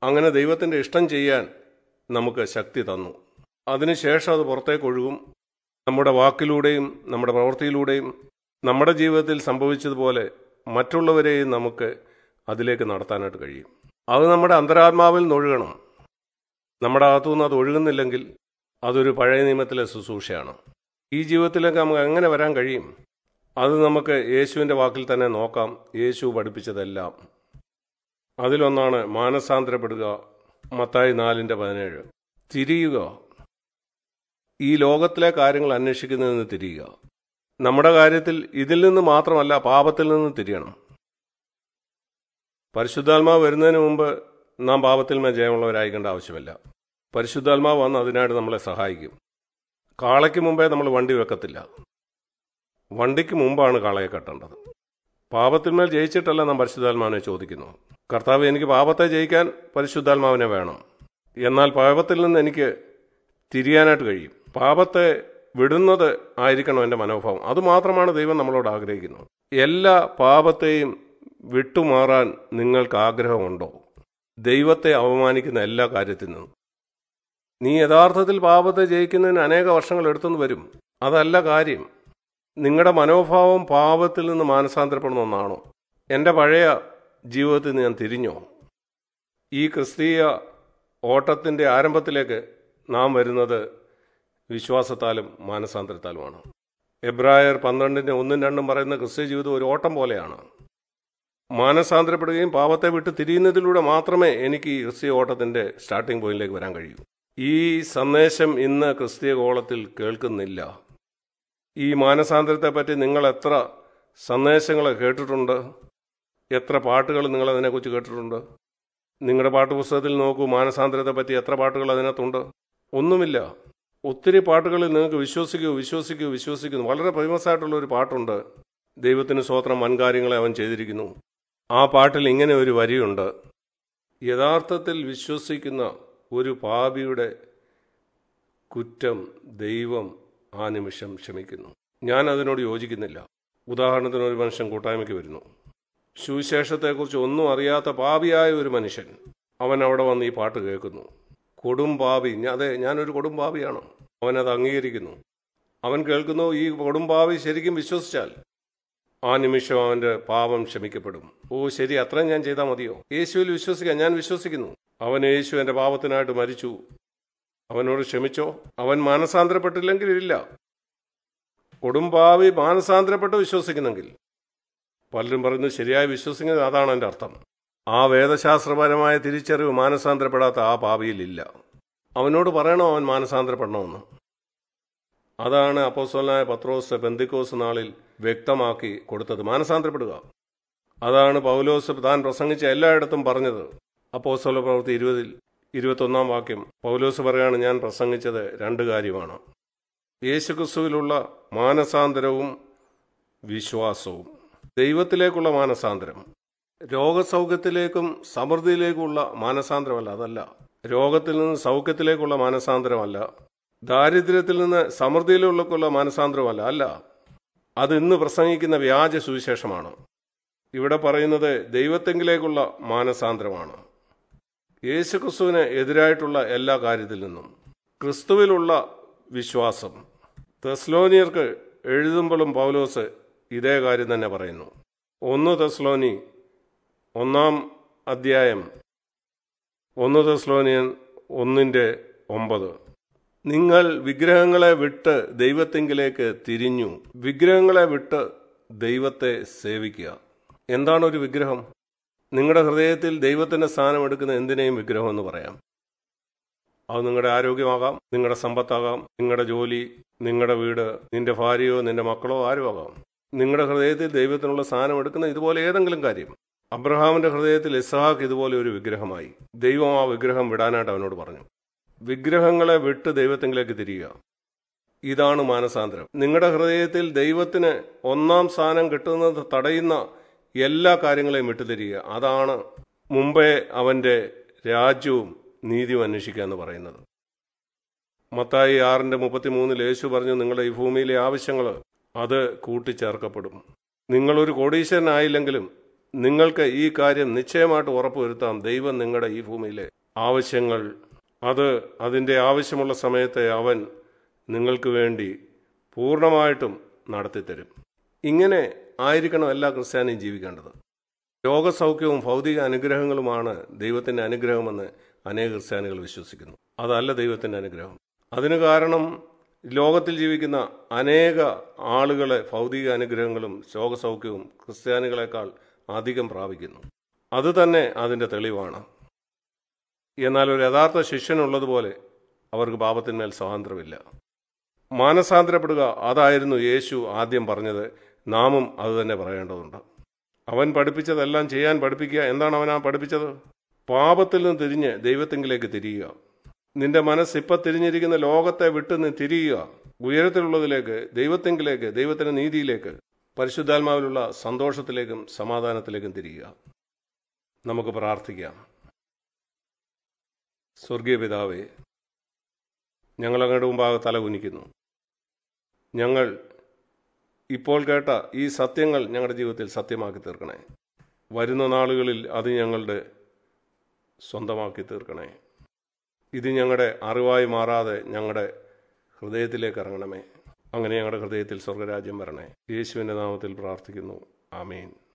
അങ്ങനെ ദൈവത്തിൻ്റെ ഇഷ്ടം ചെയ്യാൻ നമുക്ക് ശക്തി തന്നു അതിനുശേഷം അത് പുറത്തേക്ക് ഒഴുകും നമ്മുടെ വാക്കിലൂടെയും നമ്മുടെ പ്രവൃത്തിയിലൂടെയും നമ്മുടെ ജീവിതത്തിൽ സംഭവിച്ചതുപോലെ മറ്റുള്ളവരെയും നമുക്ക് അതിലേക്ക് നടത്താനായിട്ട് കഴിയും അത് നമ്മുടെ അന്തരാത്മാവിൽ നിന്നൊഴുകണം നമ്മുടെ അകത്തുനിന്ന് അത് ഒഴുകുന്നില്ലെങ്കിൽ അതൊരു പഴയ നിയമത്തിലെ ശുശ്രൂഷയാണ് ഈ ജീവിതത്തിലേക്ക് നമുക്ക് എങ്ങനെ വരാൻ കഴിയും അത് നമുക്ക് യേശുവിൻ്റെ വാക്കിൽ തന്നെ നോക്കാം യേശു പഠിപ്പിച്ചതെല്ലാം അതിലൊന്നാണ് മാനസാന്തരപ്പെടുക മത്തായി നാലിൻ്റെ പതിനേഴ് തിരിയുക ഈ ലോകത്തിലെ കാര്യങ്ങൾ അന്വേഷിക്കുന്നതിന് തിരിയുക നമ്മുടെ കാര്യത്തിൽ ഇതിൽ നിന്ന് മാത്രമല്ല പാപത്തിൽ നിന്ന് തിരിയണം പരിശുദ്ധാത്മാവ് വരുന്നതിന് മുമ്പ് നാം പാപത്തിൽ മേൽ ജയമുള്ളവരായിക്കേണ്ട ആവശ്യമില്ല പരിശുദ്ധാത്മാവ് വന്ന് അതിനായിട്ട് നമ്മളെ സഹായിക്കും കാളയ്ക്ക് മുമ്പേ നമ്മൾ വണ്ടി വെക്കത്തില്ല വണ്ടിക്ക് മുമ്പാണ് കാളയെ കെട്ടേണ്ടത് പാപത്തിന്മേൽ ജയിച്ചിട്ടല്ല നാം പരിശുദ്ധാത്മാവിനെ ചോദിക്കുന്നു കർത്താവ് എനിക്ക് പാപത്തെ ജയിക്കാൻ പരിശുദ്ധാത്മാവിനെ വേണം എന്നാൽ പാപത്തിൽ നിന്ന് എനിക്ക് തിരിയാനായിട്ട് കഴിയും പാപത്തെ വിടുന്നത് ആയിരിക്കണം എൻ്റെ മനോഭാവം അതുമാത്രമാണ് ദൈവം നമ്മളോട് ആഗ്രഹിക്കുന്നത് എല്ലാ പാപത്തെയും വിട്ടുമാറാൻ നിങ്ങൾക്ക് ആഗ്രഹമുണ്ടോ ദൈവത്തെ അവമാനിക്കുന്ന എല്ലാ കാര്യത്തിൽ നിന്നും നീ യഥാർത്ഥത്തിൽ പാപത്തെ ജയിക്കുന്നതിന് അനേക വർഷങ്ങൾ എടുത്തെന്ന് വരും അതല്ല കാര്യം നിങ്ങളുടെ മനോഭാവം പാപത്തിൽ നിന്ന് മാനസാന്തരപ്പെടുന്ന ഒന്നാണോ എൻ്റെ പഴയ ജീവിതത്തിൽ നിന്ന് ഞാൻ തിരിഞ്ഞോ ഈ ക്രിസ്തീയ ഓട്ടത്തിൻ്റെ ആരംഭത്തിലേക്ക് നാം വരുന്നത് വിശ്വാസത്താലും മാനസാന്തരത്താലുമാണ് എബ്രായർ പന്ത്രണ്ടിൻ്റെ ഒന്നും രണ്ടും പറയുന്ന ക്രിസ്ത്യ ജീവിതം ഒരു ഓട്ടം പോലെയാണ് മാനസാന്തരപ്പെടുകയും പാപത്തെ വിട്ട് തിരിയുന്നതിലൂടെ മാത്രമേ എനിക്ക് ഈ ക്രിസ്തീയ ഓട്ടത്തിൻ്റെ സ്റ്റാർട്ടിംഗ് പോയിന്റിലേക്ക് വരാൻ കഴിയൂ ഈ സന്ദേശം ഇന്ന് ക്രിസ്തീയ കോളത്തിൽ കേൾക്കുന്നില്ല ഈ മാനസാന്തരത്തെ പറ്റി നിങ്ങൾ എത്ര സന്ദേശങ്ങൾ കേട്ടിട്ടുണ്ട് എത്ര പാട്ടുകൾ നിങ്ങൾ അതിനെക്കുറിച്ച് കേട്ടിട്ടുണ്ട് നിങ്ങളുടെ പാട്ടുപുസ്തകത്തിൽ നോക്കൂ മാനസാന്തരത്തെ പറ്റി എത്ര പാട്ടുകൾ അതിനകത്തുണ്ട് ഒന്നുമില്ല ഒത്തിരി പാട്ടുകളിൽ നിങ്ങൾക്ക് വിശ്വസിക്കൂ വിശ്വസിക്കൂ വിശ്വസിക്കുന്നു വളരെ ഫേമസ് ആയിട്ടുള്ള ഒരു പാട്ടുണ്ട് ദൈവത്തിന് സ്വോത്രം വൻകാര്യങ്ങളെ അവൻ ചെയ്തിരിക്കുന്നു ആ പാട്ടിൽ ഇങ്ങനെ ഒരു വരിയുണ്ട് യഥാർത്ഥത്തിൽ വിശ്വസിക്കുന്ന ഒരു പാപിയുടെ കുറ്റം ദൈവം ആ നിമിഷം ക്ഷമിക്കുന്നു ഞാൻ അതിനോട് യോജിക്കുന്നില്ല ഉദാഹരണത്തിന് ഒരു മനുഷ്യൻ കൂട്ടായ്മയ്ക്ക് വരുന്നു സുവിശേഷത്തെക്കുറിച്ച് ഒന്നും അറിയാത്ത പാപിയായ ഒരു മനുഷ്യൻ അവൻ അവിടെ വന്ന് ഈ പാട്ട് കേൾക്കുന്നു കൊടും പാപി അതെ ഞാനൊരു കൊടും പാപിയാണ് അവനത് അംഗീകരിക്കുന്നു അവൻ കേൾക്കുന്നു ഈ കൊടും പാപി ശരിക്കും വിശ്വസിച്ചാൽ ആ നിമിഷം അവന്റെ പാപം ക്ഷമിക്കപ്പെടും ഓ ശരി അത്രയും ഞാൻ ചെയ്താൽ മതിയോ യേശുവിൽ വിശ്വസിക്കാൻ ഞാൻ വിശ്വസിക്കുന്നു അവൻ യേശു എന്റെ പാപത്തിനായിട്ട് മരിച്ചു അവനോട് ക്ഷമിച്ചോ അവൻ മാനസാന്തരപ്പെട്ടില്ലെങ്കിൽ ഇല്ല കൊടുംപാവി മാനസാന്തരപ്പെട്ട് വിശ്വസിക്കുന്നെങ്കിൽ പലരും പറയുന്നു ശരിയായി വിശ്വസിക്കുന്നത് അതാണ് എൻ്റെ അർത്ഥം ആ വേദശാസ്ത്രപരമായ തിരിച്ചറിവ് മാനസാന്തരപ്പെടാത്ത ആ പാപിയിലില്ല അവനോട് പറയണോ അവൻ മാനസാന്തരപ്പെടണമെന്ന് അതാണ് അപ്പോസ്വലനായ പത്രോസ് പെന്തിക്കോസ് നാളിൽ വ്യക്തമാക്കി കൊടുത്തത് മാനസാന്തരപ്പെടുക അതാണ് പൗലോസ് താൻ പ്രസംഗിച്ച എല്ലായിടത്തും പറഞ്ഞത് അപ്പോസ്വല പ്രവൃത്തി ഇരുപതിൽ ഇരുപത്തൊന്നാം വാക്യം പൗലോസ് പറയാണ് ഞാൻ പ്രസംഗിച്ചത് രണ്ട് കാര്യമാണ് യേശുക്രിസ്തുവിലുള്ള മാനസാന്തരവും വിശ്വാസവും ദൈവത്തിലേക്കുള്ള മാനസാന്തരം രോഗസൗഖ്യത്തിലേക്കും സമൃദ്ധിയിലേക്കുള്ള മാനസാന്തരമല്ല അതല്ല രോഗത്തിൽ നിന്ന് സൗഖ്യത്തിലേക്കുള്ള മാനസാന്തരമല്ല ദാരിദ്ര്യത്തിൽ നിന്ന് സമൃദ്ധിയിലേക്കുള്ള മാനസാന്തരമല്ല അല്ല അത് ഇന്ന് പ്രസംഗിക്കുന്ന വ്യാജ സുവിശേഷമാണ് ഇവിടെ പറയുന്നത് ദൈവത്തെങ്കിലേക്കുള്ള മാനസാന്തരമാണ് യേശു ക്രിസ്തുവിന് എതിരായിട്ടുള്ള എല്ലാ കാര്യത്തിൽ നിന്നും ക്രിസ്തുവിലുള്ള വിശ്വാസം തെസ്ലോനിയർക്ക് എഴുതുമ്പോഴും പൗലോസ് ഇതേ കാര്യം തന്നെ പറയുന്നു ഒന്ന് തെസ്ലോനി ഒന്നാം അധ്യായം ഒന്ന് തെസ്ലോനിയൻ ഒന്നിൻ്റെ ഒമ്പത് നിങ്ങൾ വിഗ്രഹങ്ങളെ വിട്ട് ദൈവത്തെങ്കിലേക്ക് തിരിഞ്ഞു വിഗ്രഹങ്ങളെ വിട്ട് ദൈവത്തെ സേവിക്കുക എന്താണ് ഒരു വിഗ്രഹം നിങ്ങളുടെ ഹൃദയത്തിൽ ദൈവത്തിന്റെ സ്ഥാനം എടുക്കുന്ന എന്തിനേയും വിഗ്രഹം എന്ന് പറയാം അത് നിങ്ങളുടെ ആരോഗ്യമാകാം നിങ്ങളുടെ സമ്പത്താകാം നിങ്ങളുടെ ജോലി നിങ്ങളുടെ വീട് നിന്റെ ഭാര്യയോ നിന്റെ മക്കളോ ആരും ആകാം നിങ്ങളുടെ ഹൃദയത്തിൽ ദൈവത്തിനുള്ള സ്ഥാനം എടുക്കുന്ന ഇതുപോലെ ഏതെങ്കിലും കാര്യം അബ്രഹാമിന്റെ ഹൃദയത്തിൽ ഇസ്ഹാഖ് ഇതുപോലെ ഒരു വിഗ്രഹമായി ദൈവം ആ വിഗ്രഹം വിടാനായിട്ട് അവനോട് പറഞ്ഞു വിഗ്രഹങ്ങളെ വിട്ട് ദൈവത്തിലേക്ക് തിരിയുക ഇതാണ് മാനസാന്തരം നിങ്ങളുടെ ഹൃദയത്തിൽ ദൈവത്തിന് ഒന്നാം സ്ഥാനം കിട്ടുന്നത് തടയുന്ന എല്ലാ കാര്യങ്ങളെയും വിട്ടുതിരിയുക അതാണ് മുമ്പേ അവന്റെ രാജ്യവും നീതിയും അന്വേഷിക്കുക എന്ന് പറയുന്നത് മത്തായി ആറിന്റെ മുപ്പത്തിമൂന്നിൽ യേശു പറഞ്ഞു നിങ്ങളുടെ ഈ ഭൂമിയിലെ ആവശ്യങ്ങൾ അത് കൂട്ടിച്ചേർക്കപ്പെടും നിങ്ങളൊരു കോടീശ്വരനായില്ലെങ്കിലും നിങ്ങൾക്ക് ഈ കാര്യം നിശ്ചയമായിട്ട് ഉറപ്പുവരുത്താം ദൈവം നിങ്ങളുടെ ഈ ഭൂമിയിലെ ആവശ്യങ്ങൾ അത് അതിൻ്റെ ആവശ്യമുള്ള സമയത്തെ അവൻ നിങ്ങൾക്ക് വേണ്ടി പൂർണ്ണമായിട്ടും നടത്തിത്തരും ഇങ്ങനെ ആയിരിക്കണം എല്ലാ ക്രിസ്ത്യാനിയും ജീവിക്കേണ്ടത് രോഗസൗഖ്യവും ഭൗതിക അനുഗ്രഹങ്ങളുമാണ് ദൈവത്തിൻ്റെ അനുഗ്രഹമെന്ന് അനേക ക്രിസ്ത്യാനികൾ വിശ്വസിക്കുന്നു അതല്ല ദൈവത്തിൻ്റെ അനുഗ്രഹം അതിന് കാരണം ലോകത്തിൽ ജീവിക്കുന്ന അനേക ആളുകളെ ഭൗതിക അനുഗ്രഹങ്ങളും രോഗസൗഖ്യവും ക്രിസ്ത്യാനികളെക്കാൾ അധികം പ്രാപിക്കുന്നു അത് തന്നെ അതിൻ്റെ തെളിവാണ് എന്നാൽ ഒരു യഥാർത്ഥ ശിഷ്യനുള്ളതുപോലെ അവർക്ക് പാപത്തിന്മേൽ സ്വാതന്ത്ര്യമില്ല മാനസാന്തരപ്പെടുക അതായിരുന്നു യേശു ആദ്യം പറഞ്ഞത് നാമും അത് തന്നെ പറയേണ്ടതുണ്ട് അവൻ പഠിപ്പിച്ചതെല്ലാം ചെയ്യാൻ പഠിപ്പിക്കുക എന്താണ് അവൻ ആ പഠിപ്പിച്ചത് പാപത്തിൽ നിന്ന് തിരിഞ്ഞ് ദൈവത്തെങ്കിലേക്ക് തിരിയുക നിന്റെ മനസ്സ് ഇപ്പം തിരിഞ്ഞിരിക്കുന്ന ലോകത്തെ വിട്ട് നീ തിരിയുക ഉയരത്തിലുള്ളതിലേക്ക് ദൈവത്തെങ്കിലേക്ക് ദൈവത്തിന്റെ നീതിയിലേക്ക് പരിശുദ്ധാത്മാവിലുള്ള സന്തോഷത്തിലേക്കും സമാധാനത്തിലേക്കും തിരിയുക നമുക്ക് പ്രാർത്ഥിക്കാം സ്വർഗീയ പിതാവേ ഞങ്ങൾ അങ്ങയുടെ മുമ്പാകെ തല കുനിക്കുന്നു ഞങ്ങൾ ഇപ്പോൾ കേട്ട ഈ സത്യങ്ങൾ ഞങ്ങളുടെ ജീവിതത്തിൽ സത്യമാക്കി തീർക്കണേ വരുന്ന നാളുകളിൽ അത് ഞങ്ങളുടെ സ്വന്തമാക്കി തീർക്കണേ ഇത് ഞങ്ങളുടെ അറിവായി മാറാതെ ഞങ്ങളുടെ ഹൃദയത്തിലേക്ക് ഇറങ്ങണമേ അങ്ങനെ ഞങ്ങളുടെ ഹൃദയത്തിൽ സ്വർഗരാജ്യം വരണേ യേശുവിൻ്റെ നാമത്തിൽ പ്രാർത്ഥിക്കുന്നു ആമീൻ